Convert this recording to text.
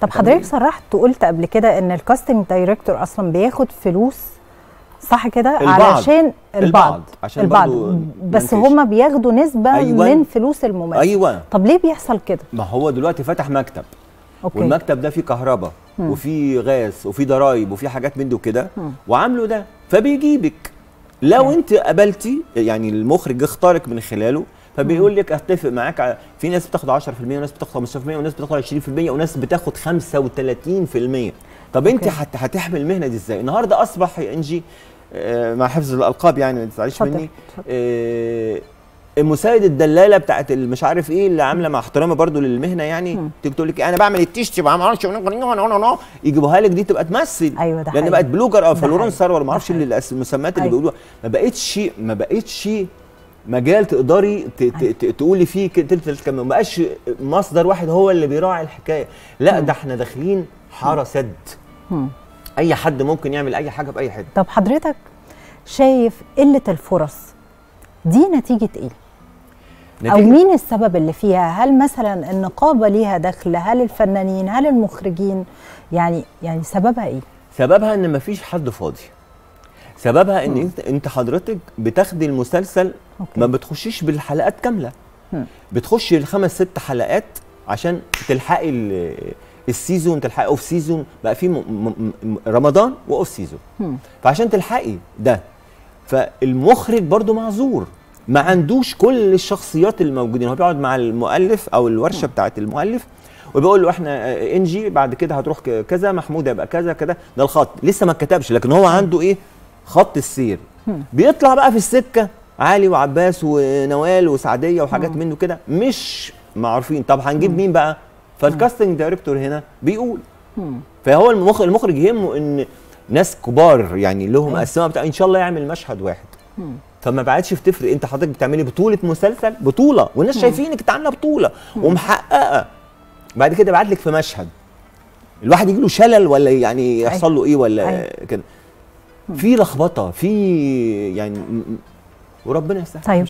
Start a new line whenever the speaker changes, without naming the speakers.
طب حضرتك صرحت وقلت قبل كده ان الكاستنج دايركتور اصلا بياخد فلوس صح كده
البعض.
علشان البعض
البعض. عشان
البعض
برضو
بس
منكش.
هما بياخدوا نسبه
أيوة.
من فلوس الممثل
ايوه
طب ليه بيحصل كده
ما هو دلوقتي فتح مكتب
اوكي
والمكتب ده فيه كهرباء وفيه غاز وفيه ضرايب وفيه حاجات من دي وكده وعامله ده فبيجيبك لو انت قبلتي يعني المخرج اختارك من خلاله فبيقول لك اتفق معاك على في ناس بتاخد 10% وناس بتاخد 15% وناس بتاخد 20% وناس بتاخد 35% طب انت
أوكي.
هت- هتحمل المهنه دي ازاي؟ النهارده اصبح يا انجي آه، مع حفظ الالقاب يعني ما تزعليش
اتفضل،
مني
اتفضل.
آه، المساعد الدلاله بتاعت مش عارف ايه اللي عامله مع احترامي برضو للمهنه يعني تيجي تقول لك انا بعمل التيشتي بعمل معرفش يجيبوها لك دي تبقى تمثل
أيوة ده
لان
حقيقي.
بقت بلوجر او
ده
فلورنسر ولا
حقيقي.
ما اعرفش
ده
اللي- المسميات اللي
أيوة.
بيقولوها ما بقتش ما بقتش مجال تقدري ت- ت- ت- تقولي فيه ك- تلت الكلام ما بقاش مصدر واحد هو اللي بيراعي الحكايه لا ده احنا داخلين حاره سد اي حد ممكن يعمل اي حاجه في اي حته
طب حضرتك شايف قله الفرص دي نتيجه ايه او
نتيجة-
مين السبب اللي فيها هل مثلا النقابه ليها دخل هل الفنانين هل المخرجين يعني يعني سببها ايه
سببها ان مفيش حد فاضي سببها ان انت انت حضرتك بتاخدي المسلسل
أوكي.
ما بتخشيش بالحلقات كامله بتخشي الخمس ست حلقات عشان تلحقي ال- السيزون تلحقي اوف سيزون بقى في م- م- م- رمضان واوف سيزون فعشان تلحقي ده فالمخرج برضو معذور ما عندوش كل الشخصيات الموجودين هو بيقعد مع المؤلف او الورشه بتاعت المؤلف وبيقول له احنا آه، انجي بعد كده هتروح ك- كذا محمود هيبقى كذا كذا ده الخط لسه ما اتكتبش لكن هو عنده ايه خط السير بيطلع بقى في السكه علي وعباس ونوال وسعديه وحاجات منه كده مش معروفين طب هنجيب مين بقى فالكاستنج دايركتور هنا بيقول فهو المخ- المخرج يهمه ان ناس كبار يعني لهم اسماء بتاع ان شاء الله يعمل مشهد واحد فما بعدش بتفرق انت حضرتك بتعملي بطوله مسلسل بطوله والناس شايفينك انت عامله بطوله ومحققه بعد كده يبعت لك في مشهد الواحد يجي له شلل ولا يعني يحصل له ايه ولا
أيوة.
كده في لخبطه في يعني م- م- وربنا يسهل
طيب